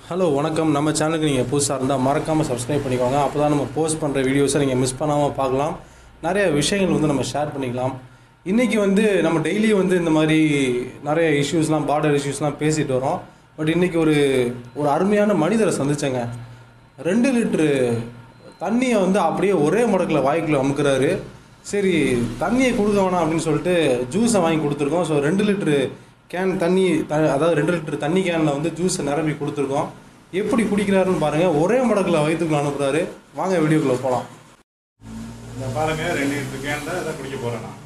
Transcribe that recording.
hello வணக்கம் நம்ம சேனலுக்கு நீங்கள் புதுசாக இருந்தால் மறக்காமல் சப்ஸ்கிரைப் பண்ணிக்கோங்க அப்போ தான் நம்ம போஸ்ட் பண்ணுற வீடியோஸை நீங்கள் மிஸ் பண்ணாமல் பார்க்கலாம் நிறைய விஷயங்கள் வந்து நம்ம ஷேர் பண்ணிக்கலாம் இன்றைக்கி வந்து நம்ம டெய்லி வந்து இந்த மாதிரி நிறைய இஷ்யூஸ்லாம் பார்டர் இஷ்யூஸ்லாம் பேசிட்டு வரோம் பட் இன்றைக்கி ஒரு ஒரு அருமையான மனிதரை சந்திச்சேங்க ரெண்டு லிட்ரு தண்ணியை வந்து அப்படியே ஒரே முடக்கில் வாய்க்குள்ள அமுக்குறாரு சரி தண்ணியை கொடுக்க வேணாம் அப்படின்னு சொல்லிட்டு ஜூஸை வாங்கி கொடுத்துருக்கோம் ஸோ ரெண்டு லிட்ரு கேன் தண்ணி த அதாவது ரெண்டு லிட்டர் தண்ணி கேனில் வந்து ஜூஸை நிரப்பி கொடுத்துருக்கோம் எப்படி குடிக்கிறாருன்னு பாருங்கள் ஒரே முடக்கில் வயிற்றுக்குள்ள அனுப்புகிறாரு வாங்க வீடியோக்குள்ளே போகலாம் இந்த பாருங்க ரெண்டு லிட்டர் கேன்ல இதை குடிக்க போறேன் நான்